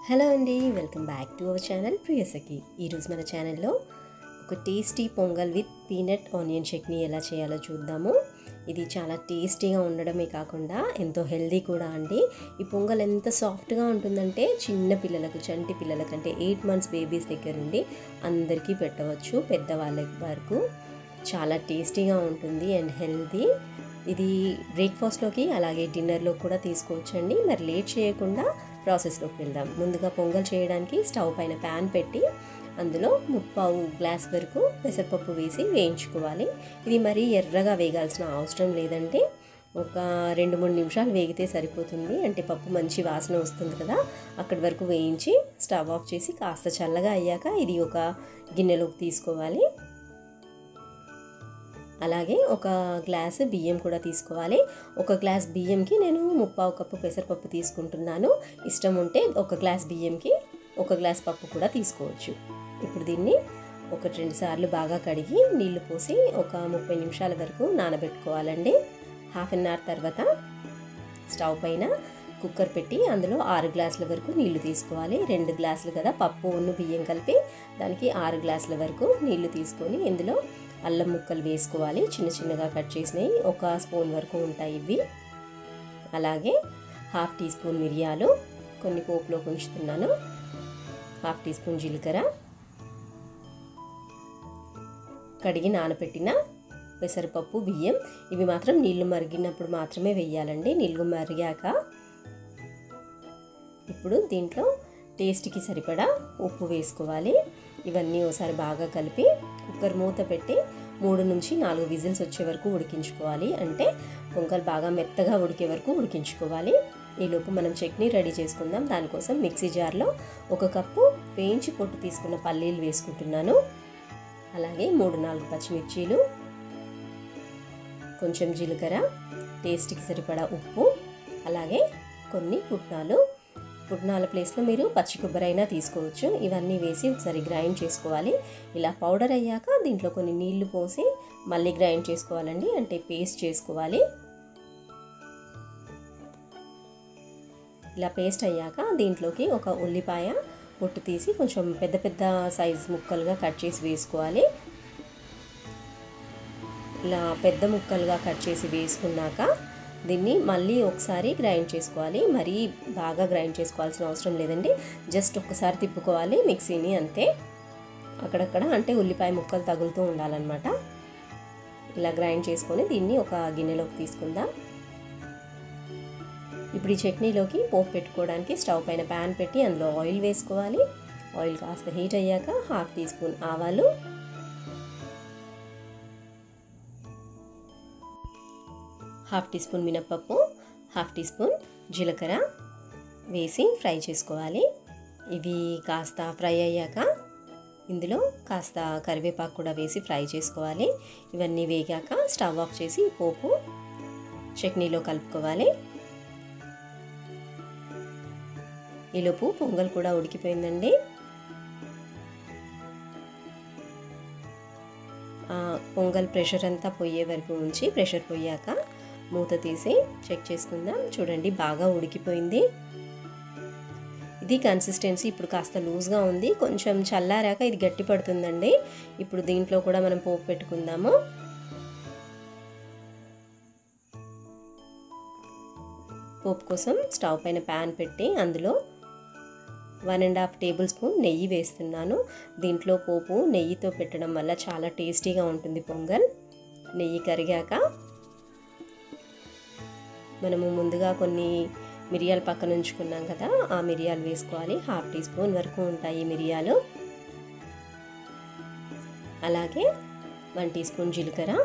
hello అండి welcome back to our channel Priyasakhi ఈరోజు మన ఛానల్లో ఒక tasty pongal with peanut onion chutney ఎలా చేయాలో చూద్దాము ఇది చాలా టేస్టీగా ఉండడమే కాకుండా ఎంతో హెల్దీ కూడా అండి ఈ పొంగల్ ఎంత సాఫ్ట్గా ఉంటుందంటే చిన్న పిల్లలకు చంటి పిల్లలకంటే ఎయిట్ మంత్స్ బేబీస్ దగ్గర నుండి అందరికీ పెట్టవచ్చు పెద్దవాళ్ళ వరకు చాలా టేస్టీగా ఉంటుంది అండ్ హెల్దీ ఇది బ్రేక్ఫాస్ట్లోకి అలాగే డిన్నర్లో కూడా తీసుకోవచ్చండి మరి లేట్ చేయకుండా ప్రాసెస్లోకి వెళ్దాం ముందుగా పొంగల్ చేయడానికి స్టవ్ పైన ప్యాన్ పెట్టి అందులో ముప్పావు గ్లాస్ వరకు పెసరపప్పు వేసి వేయించుకోవాలి ఇది మరీ ఎర్రగా వేగాల్సిన అవసరం లేదంటే ఒక రెండు మూడు నిమిషాలు వేగితే సరిపోతుంది అంటే పప్పు మంచి వాసన వస్తుంది కదా అక్కడి వరకు వేయించి స్టవ్ ఆఫ్ చేసి కాస్త చల్లగా అయ్యాక ఇది ఒక గిన్నెలోకి తీసుకోవాలి అలాగే ఒక గ్లాసు బియ్యం కూడా తీసుకోవాలి ఒక గ్లాస్ బియ్యంకి నేను ముప్పావు కప్పు పెసరపప్పు తీసుకుంటున్నాను ఇష్టం ఉంటే ఒక గ్లాస్ బియ్యంకి ఒక గ్లాస్ పప్పు కూడా తీసుకోవచ్చు ఇప్పుడు దీన్ని ఒకటి రెండు సార్లు బాగా కడిగి నీళ్లు పోసి ఒక ముప్పై నిమిషాల వరకు నానబెట్టుకోవాలండి హాఫ్ అన్ అవర్ తర్వాత స్టవ్ పైన కుక్కర్ పెట్టి అందులో ఆరు గ్లాసుల వరకు నీళ్లు తీసుకోవాలి రెండు గ్లాసులు కదా పప్పు ఉన్ను బియ్యం కలిపి దానికి ఆరు గ్లాసుల వరకు నీళ్లు తీసుకొని ఇందులో అల్లం ముక్కలు వేసుకోవాలి చిన్న చిన్నగా కట్ చేసినవి ఒక స్పూన్ వరకు ఉంటాయి ఇవి అలాగే హాఫ్ టీ స్పూన్ మిరియాలు కొన్ని పోపులో ఉంచుతున్నాను హాఫ్ టీ స్పూన్ జీలకర్ర కడిగి నానబెట్టిన పెసరపప్పు బియ్యం ఇవి మాత్రం నీళ్లు మరిగినప్పుడు మాత్రమే వేయాలండి నీళ్లు మరిగాక ఇప్పుడు దీంట్లో టేస్ట్కి సరిపడా ఉప్పు వేసుకోవాలి ఇవన్నీ ఒకసారి బాగా కలిపి కుక్కర్ మూత పెట్టి మూడు నుంచి నాలుగు విజిల్స్ వచ్చే వరకు ఉడికించుకోవాలి అంటే పొంగల్ బాగా మెత్తగా ఉడికే వరకు ఉడికించుకోవాలి ఈలోపు మనం చట్నీ రెడీ చేసుకుందాం దానికోసం మిక్సీ జార్లో ఒక కప్పు వేయించి పొట్టు తీసుకున్న పల్లీలు వేసుకుంటున్నాను అలాగే మూడు నాలుగు పచ్చిమిర్చీలు కొంచెం జీలకర్ర టేస్ట్కి సరిపడా ఉప్పు అలాగే కొన్ని పుట్నాలు పుట్నాల ప్లేస్లో మీరు పచ్చి కొబ్బరి అయినా తీసుకోవచ్చు ఇవన్నీ వేసి ఒకసారి గ్రైండ్ చేసుకోవాలి ఇలా పౌడర్ అయ్యాక దీంట్లో కొన్ని నీళ్లు పోసి మళ్ళీ గ్రైండ్ చేసుకోవాలండి అంటే పేస్ట్ చేసుకోవాలి ఇలా పేస్ట్ అయ్యాక దీంట్లోకి ఒక ఉల్లిపాయ పొట్టు తీసి కొంచెం పెద్ద పెద్ద సైజ్ ముక్కలుగా కట్ చేసి వేసుకోవాలి ఇలా పెద్ద ముక్కలుగా కట్ చేసి వేసుకున్నాక దీన్ని మళ్ళీ ఒకసారి గ్రైండ్ చేసుకోవాలి మరీ బాగా గ్రైండ్ చేసుకోవాల్సిన అవసరం లేదండి జస్ట్ ఒక్కసారి తిప్పుకోవాలి మిక్సీని అంతే అక్కడక్కడ అంటే ఉల్లిపాయ ముక్కలు తగులుతూ ఉండాలన్నమాట ఇలా గ్రైండ్ చేసుకొని దీన్ని ఒక గిన్నెలోకి తీసుకుందాం ఇప్పుడు ఈ చట్నీలోకి పోపు పెట్టుకోవడానికి స్టవ్ పైన ప్యాన్ పెట్టి అందులో ఆయిల్ వేసుకోవాలి ఆయిల్ కాస్త హీట్ అయ్యాక హాఫ్ టీ స్పూన్ ఆవాలు హాఫ్ టీ స్పూన్ మినప్పప్పు హాఫ్ టీ స్పూన్ జీలకర్ర వేసి ఫ్రై చేసుకోవాలి ఇవి కాస్త ఫ్రై అయ్యాక ఇందులో కాస్త కరివేపాకు కూడా వేసి ఫ్రై చేసుకోవాలి ఇవన్నీ వేగాక స్టవ్ ఆఫ్ చేసి పోపు చట్నీలో కలుపుకోవాలి ఈలోపు పొంగల్ కూడా ఉడికిపోయిందండి పొంగల్ ప్రెషర్ అంతా పోయే వరకు ఉంచి ప్రెషర్ పోయాక మూత తీసి చెక్ చేసుకుందాం చూడండి బాగా ఉడికిపోయింది ఇది కన్సిస్టెన్సీ ఇప్పుడు కాస్త లూజ్గా ఉంది కొంచెం చల్లారాక ఇది గట్టి పడుతుందండి ఇప్పుడు దీంట్లో కూడా మనం పోపు పెట్టుకుందాము పోపు కోసం స్టవ్ పైన ప్యాన్ పెట్టి అందులో one and half tablespoon నెయ్యి వేస్తున్నాను దీంట్లో పోపు నెయ్యితో పెట్టడం వల్ల చాలా టేస్టీగా ఉంటుంది పొంగల్ నెయ్యి కరిగాక మనము ముందుగా కొన్ని మిరియాలు పక్కన ఉంచుకున్నాం కదా ఆ మిరియాలు వేసుకోవాలి హాఫ్ టీ స్పూన్ వరకు ఉంటాయి మిరియాలు అలాగే వన్ టీ స్పూన్ జీలకర్ర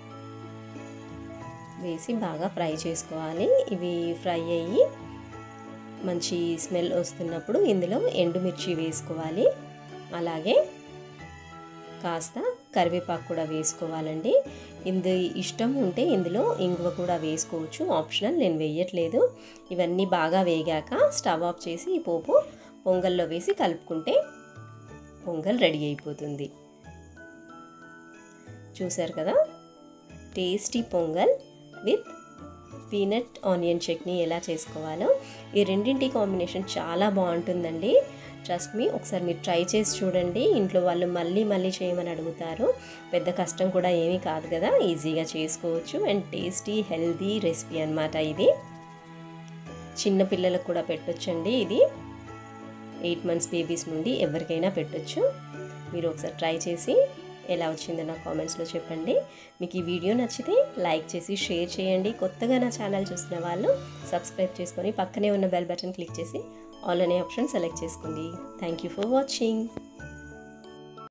వేసి బాగా ఫ్రై చేసుకోవాలి ఇవి ఫ్రై అయ్యి మంచి స్మెల్ వస్తున్నప్పుడు ఇందులో ఎండుమిర్చి వేసుకోవాలి అలాగే కాస్త కరివేపాకు కూడా వేసుకోవాలండి ఇందు ఇష్టం ఉంటే ఇందులో ఇంగువ కూడా వేసుకోవచ్చు ఆప్షనల్ నేను వేయట్లేదు ఇవన్నీ బాగా వేగాక స్టవ్ ఆఫ్ చేసి ఈ పోపు పొంగల్లో వేసి కలుపుకుంటే పొంగల్ రెడీ అయిపోతుంది చూసారు కదా tasty pongal with peanut onion chutney ఎలా చేసుకోవాలో ఈ రెండింటి కాంబినేషన్ చాలా బాగుంటుందండి ట్రస్ట్ మీ ఒకసారి మీరు ట్రై చేసి చూడండి ఇంట్లో వాళ్ళు మళ్ళీ మళ్ళీ చేయమని అడుగుతారు పెద్ద కష్టం కూడా ఏమీ కాదు కదా ఈజీగా చేసుకోవచ్చు అండ్ టేస్టీ హెల్దీ రెసిపీ అనమాట ఇది చిన్న పిల్లలకు కూడా పెట్టొచ్చండి ఇది ఎయిట్ మంత్స్ బేబీస్ నుండి ఎవరికైనా పెట్టొచ్చు మీరు ఒకసారి ట్రై చేసి ఎలా వచ్చిందో నా కామెంట్స్లో చెప్పండి మీకు ఈ వీడియో నచ్చితే లైక్ చేసి షేర్ చేయండి కొత్తగా నా ఛానల్ చూసిన వాళ్ళు సబ్స్క్రైబ్ చేసుకొని పక్కనే ఉన్న బెల్ బటన్ క్లిక్ చేసి ఆల్ అనే ఆప్షన్ సెలెక్ట్ చేసుకోండి థ్యాంక్ యూ ఫర్ వాచింగ్